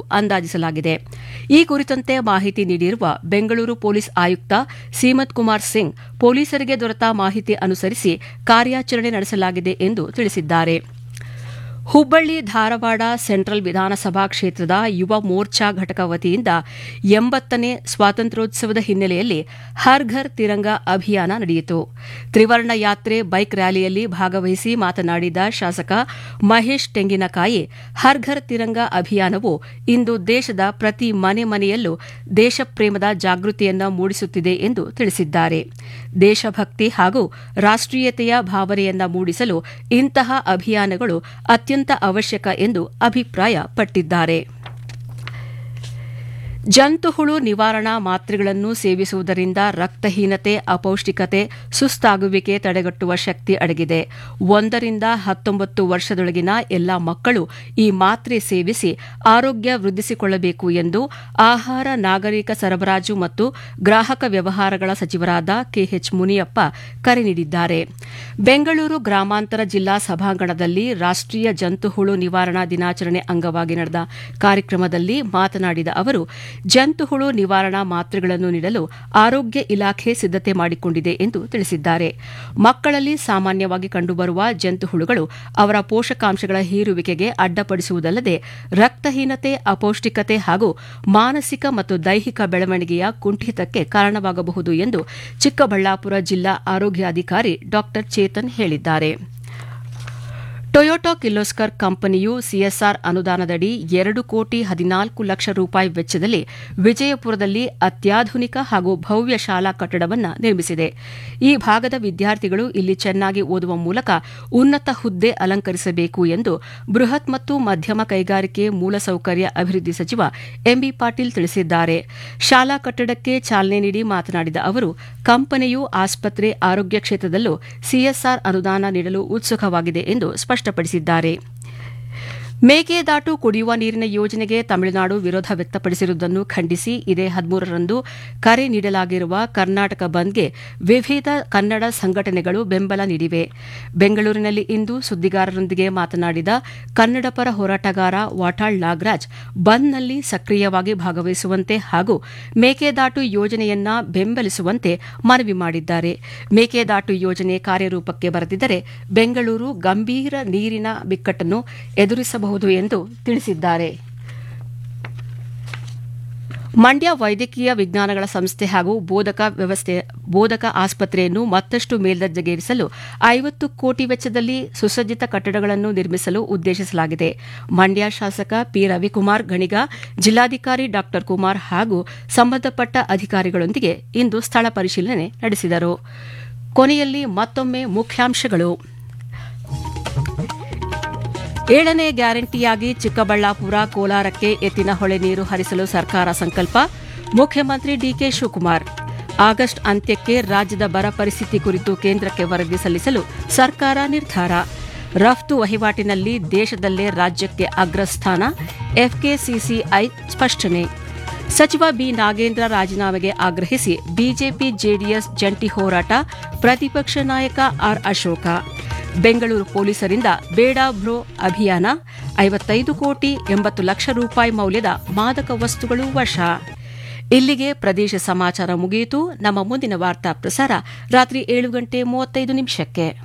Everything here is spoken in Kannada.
ಅಂದಾಜಿಸಲಾಗಿದೆ ಈ ಕುರಿತಂತೆ ಮಾಹಿತಿ ನೀಡಿರುವ ಬೆಂಗಳೂರು ಪೊಲೀಸ್ ಆಯುಕ್ತ ಸೀಮತ್ ಕುಮಾರ್ ಸಿಂಗ್ ಪೊಲೀಸರಿಗೆ ದೊರೆತ ಮಾಹಿತಿ ಅನುಸರಿಸಿ ಕಾರ್ಯಾಚರಣೆ ನಡೆಸಲಾಗಿದೆ ಎಂದು ತಿಳಿಸಿದ್ದಾರೆ ಹುಬ್ಬಳ್ಳಿ ಧಾರವಾಡ ಸೆಂಟ್ರಲ್ ವಿಧಾನಸಭಾ ಕ್ಷೇತ್ರದ ಯುವ ಮೋರ್ಚಾ ಘಟಕ ವತಿಯಿಂದ ಎಂಬತ್ತನೇ ಸ್ವಾತಂತ್ರ್ಯೋತ್ಸವದ ಹಿನ್ನೆಲೆಯಲ್ಲಿ ಹರ್ ಘರ್ ತಿರಂಗ ಅಭಿಯಾನ ನಡೆಯಿತು ತ್ರಿವರ್ಣ ಯಾತ್ರೆ ಬೈಕ್ ರ್ಯಾಲಿಯಲ್ಲಿ ಭಾಗವಹಿಸಿ ಮಾತನಾಡಿದ ಶಾಸಕ ಮಹೇಶ್ ತೆಂಗಿನಕಾಯಿ ಹರ್ ಘರ್ ತಿರಂಗ ಅಭಿಯಾನವು ಇಂದು ದೇಶದ ಪ್ರತಿ ಮನೆ ಮನೆಯಲ್ಲೂ ದೇಶಪ್ರೇಮದ ಜಾಗೃತಿಯನ್ನು ಮೂಡಿಸುತ್ತಿದೆ ಎಂದು ತಿಳಿಸಿದ್ದಾರೆ ದೇಶಭಕ್ತಿ ಹಾಗೂ ರಾಷ್ಟೀಯತೆಯ ಭಾವನೆಯನ್ನ ಮೂಡಿಸಲು ಇಂತಹ ಅಭಿಯಾನಗಳು ಅತ್ಯಂತ ಅವಶ್ಯಕ ಎಂದು ಅಭಿಪ್ರಾಯಪಟ್ಟಿದ್ದಾರೆ ಜಂತುಹುಳು ನಿವಾರಣಾ ಮಾತ್ರೆಗಳನ್ನು ಸೇವಿಸುವುದರಿಂದ ರಕ್ತಹೀನತೆ ಅಪೌಷ್ಟಿಕತೆ ಸುಸ್ತಾಗುವಿಕೆ ತಡೆಗಟ್ಟುವ ಶಕ್ತಿ ಅಡಗಿದೆ ಒಂದರಿಂದ ಹತ್ತೊಂಬತ್ತು ವರ್ಷದೊಳಗಿನ ಎಲ್ಲಾ ಮಕ್ಕಳು ಈ ಮಾತ್ರೆ ಸೇವಿಸಿ ಆರೋಗ್ಯ ವೃದ್ಧಿಸಿಕೊಳ್ಳಬೇಕು ಎಂದು ಆಹಾರ ನಾಗರಿಕ ಸರಬರಾಜು ಮತ್ತು ಗ್ರಾಹಕ ವ್ಯವಹಾರಗಳ ಸಚಿವರಾದ ಕೆಎಚ್ ಮುನಿಯಪ್ಪ ಕರೆ ನೀಡಿದ್ದಾರೆ ಬೆಂಗಳೂರು ಗ್ರಾಮಾಂತರ ಜಿಲ್ಲಾ ಸಭಾಂಗಣದಲ್ಲಿ ರಾಷ್ಟೀಯ ಜಂತುಹುಳು ನಿವಾರಣಾ ದಿನಾಚರಣೆ ಅಂಗವಾಗಿ ನಡೆದ ಕಾರ್ಯಕ್ರಮದಲ್ಲಿ ಮಾತನಾಡಿದ ಅವರು ಜಂತುಹುಳು ನಿವಾರಣಾ ಮಾತ್ರೆಗಳನ್ನು ನೀಡಲು ಆರೋಗ್ಯ ಇಲಾಖೆ ಸಿದ್ದತೆ ಮಾಡಿಕೊಂಡಿದೆ ಎಂದು ತಿಳಿಸಿದ್ದಾರೆ ಮಕ್ಕಳಲ್ಲಿ ಸಾಮಾನ್ಯವಾಗಿ ಕಂಡುಬರುವ ಜಂತುಹುಳುಗಳು ಅವರ ಪೋಷಕಾಂಶಗಳ ಹೀರುವಿಕೆಗೆ ಅಡ್ಡಪಡಿಸುವುದಲ್ಲದೆ ರಕ್ತಹೀನತೆ ಅಪೌಷ್ಟಿಕತೆ ಹಾಗೂ ಮಾನಸಿಕ ಮತ್ತು ದೈಹಿಕ ಬೆಳವಣಿಗೆಯ ಕುಂಠಿತಕ್ಕೆ ಕಾರಣವಾಗಬಹುದು ಎಂದು ಚಿಕ್ಕಬಳ್ಳಾಪುರ ಜಿಲ್ಲಾ ಆರೋಗ್ಯಾಧಿಕಾರಿ ಡಾ ಚೇತನ್ ಹೇಳಿದ್ದಾರೆ ಟೊಯೋಟಾ ಕಿರ್ಲೋಸ್ಕರ್ ಕಂಪನಿಯು ಸಿಎಸ್ಆರ್ ಅನುದಾನದಡಿ ಎರಡು ಕೋಟಿ ಹದಿನಾಲ್ಕು ಲಕ್ಷ ರೂಪಾಯಿ ವೆಚ್ಚದಲ್ಲಿ ವಿಜಯಪುರದಲ್ಲಿ ಅತ್ಯಾಧುನಿಕ ಹಾಗೂ ಭವ್ಯ ಶಾಲಾ ಕಟ್ಟಡವನ್ನು ನಿರ್ಮಿಸಿದೆ ಈ ಭಾಗದ ವಿದ್ಯಾರ್ಥಿಗಳು ಇಲ್ಲಿ ಚೆನ್ನಾಗಿ ಓದುವ ಮೂಲಕ ಉನ್ನತ ಹುದ್ದೆ ಅಲಂಕರಿಸಬೇಕು ಎಂದು ಬೃಹತ್ ಮತ್ತು ಮಧ್ಯಮ ಕೈಗಾರಿಕೆ ಮೂಲಸೌಕರ್ಯ ಅಭಿವೃದ್ಧಿ ಸಚಿವ ಎಂಬಿ ಪಾಟೀಲ್ ತಿಳಿಸಿದ್ದಾರೆ ಶಾಲಾ ಕಟ್ಟಡಕ್ಕೆ ಚಾಲನೆ ನೀಡಿ ಮಾತನಾಡಿದ ಅವರು ಕಂಪನಿಯು ಆಸ್ಪತ್ರೆ ಆರೋಗ್ಯ ಕ್ಷೇತ್ರದಲ್ಲೂ ಸಿಎಸ್ಆರ್ ಅನುದಾನ ನೀಡಲು ಉತ್ಸುಕವಾಗಿದೆ ಎಂದು ಸ್ಪಷ್ಟಪಡಿಸಿದ್ದಾರೆ ಮೇಕೆದಾಟು ಕುಡಿಯುವ ನೀರಿನ ಯೋಜನೆಗೆ ತಮಿಳುನಾಡು ವಿರೋಧ ವ್ಯಕ್ತಪಡಿಸಿರುವುದನ್ನು ಖಂಡಿಸಿ ಇದೇ ಹದಿಮೂರರಂದು ಕರೆ ನೀಡಲಾಗಿರುವ ಕರ್ನಾಟಕ ಬಂದ್ಗೆ ವಿವಿಧ ಕನ್ನಡ ಸಂಘಟನೆಗಳು ಬೆಂಬಲ ನೀಡಿವೆ ಬೆಂಗಳೂರಿನಲ್ಲಿ ಇಂದು ಸುದ್ದಿಗಾರರೊಂದಿಗೆ ಮಾತನಾಡಿದ ಕನ್ನಡ ಪರ ಹೋರಾಟಗಾರ ವಾಟಾಳ್ ನಾಗರಾಜ್ ಬಂದ್ನಲ್ಲಿ ಸಕ್ರಿಯವಾಗಿ ಭಾಗವಹಿಸುವಂತೆ ಹಾಗೂ ಮೇಕೆದಾಟು ಯೋಜನೆಯನ್ನ ಬೆಂಬಲಿಸುವಂತೆ ಮನವಿ ಮಾಡಿದ್ದಾರೆ ಮೇಕೆದಾಟು ಯೋಜನೆ ಕಾರ್ಯರೂಪಕ್ಕೆ ಬರದಿದ್ದರೆ ಬೆಂಗಳೂರು ಗಂಭೀರ ನೀರಿನ ಬಿಕ್ಕಟ್ಟನ್ನು ಎದುರಿಸಬಹುದು ಎಂದು ತಿಳಿಸಿದ್ದಾರೆ ಮಂಡ್ಯ ವೈದ್ಯಕೀಯ ವಿಜ್ಞಾನಗಳ ಸಂಸ್ಥೆ ಹಾಗೂ ಬೋಧಕ ವ್ಯವಸ್ಥೆ ಬೋಧಕ ಆಸ್ಪತ್ರೆಯನ್ನು ಮತ್ತಷ್ಟು ಮೇಲ್ದರ್ಜೆಗೇರಿಸಲು ಐವತ್ತು ಕೋಟಿ ವೆಚ್ಚದಲ್ಲಿ ಸುಸಜ್ಜಿತ ಕಟ್ಟಡಗಳನ್ನು ನಿರ್ಮಿಸಲು ಉದ್ದೇಶಿಸಲಾಗಿದೆ ಮಂಡ್ಯ ಶಾಸಕ ಪಿ ರವಿಕುಮಾರ್ ಗಣಿಗ ಜಿಲ್ಲಾಧಿಕಾರಿ ಡಾ ಕುಮಾರ್ ಹಾಗೂ ಸಂಬಂಧಪಟ್ಟ ಅಧಿಕಾರಿಗಳೊಂದಿಗೆ ಇಂದು ಸ್ಥಳ ಪರಿಶೀಲನೆ ನಡೆಸಿದರು ಕೊನೆಯಲ್ಲಿ ಮತ್ತೊಮ್ಮೆ ಮುಖ್ಯಾಂಶಗಳು ಏಳನೇ ಗ್ಯಾರಂಟಿಯಾಗಿ ಚಿಕ್ಕಬಳ್ಳಾಪುರ ಕೋಲಾರಕ್ಕೆ ಎತ್ತಿನ ಹೊಳೆ ನೀರು ಹರಿಸಲು ಸರ್ಕಾರ ಸಂಕಲ್ಪ ಮುಖ್ಯಮಂತ್ರಿ ಡಿಕೆ ಶಿವಕುಮಾರ್ ಆಗಸ್ಟ್ ಅಂತ್ಯಕ್ಕೆ ರಾಜ್ಯದ ಬರ ಪರಿಸ್ಥಿತಿ ಕುರಿತು ಕೇಂದ್ರಕ್ಕೆ ವರದಿ ಸಲ್ಲಿಸಲು ಸರ್ಕಾರ ನಿರ್ಧಾರ ರಫ್ತು ವಹಿವಾಟಿನಲ್ಲಿ ದೇಶದಲ್ಲೇ ರಾಜ್ಯಕ್ಕೆ ಅಗ್ರಸ್ಥಾನ ಎಫ್ಕೆಸಿಸಿಐ ಸ್ಪಷ್ಟನೆ ಸಚಿವ ಬಿ ನಾಗೇಂದ್ರ ರಾಜೀನಾಮೆಗೆ ಆಗ್ರಹಿಸಿ ಬಿಜೆಪಿ ಜೆಡಿಎಸ್ ಜಂಟಿ ಹೋರಾಟ ಪ್ರತಿಪಕ್ಷ ನಾಯಕ ಆರ್ ಅಶೋಕ ಬೆಂಗಳೂರು ಪೊಲೀಸರಿಂದ ಬೇಡ ಬ್ರೋ ಅಭಿಯಾನ ಐವತ್ತೈದು ಕೋಟಿ ಎಂಬತ್ತು ಲಕ್ಷ ರೂಪಾಯಿ ಮೌಲ್ಯದ ಮಾದಕ ವಸ್ತುಗಳು ವಶ ಇಲ್ಲಿಗೆ ಪ್ರದೇಶ ಸಮಾಚಾರ ಮುಗಿಯಿತು ನಮ್ಮ ಮುಂದಿನ ವಾರ್ತಾ ಪ್ರಸಾರ ರಾತ್ರಿ ಏಳು ಗಂಟೆ ಮೂವತ್ತೈದು ನಿಮಿಷಕ್ಕೆ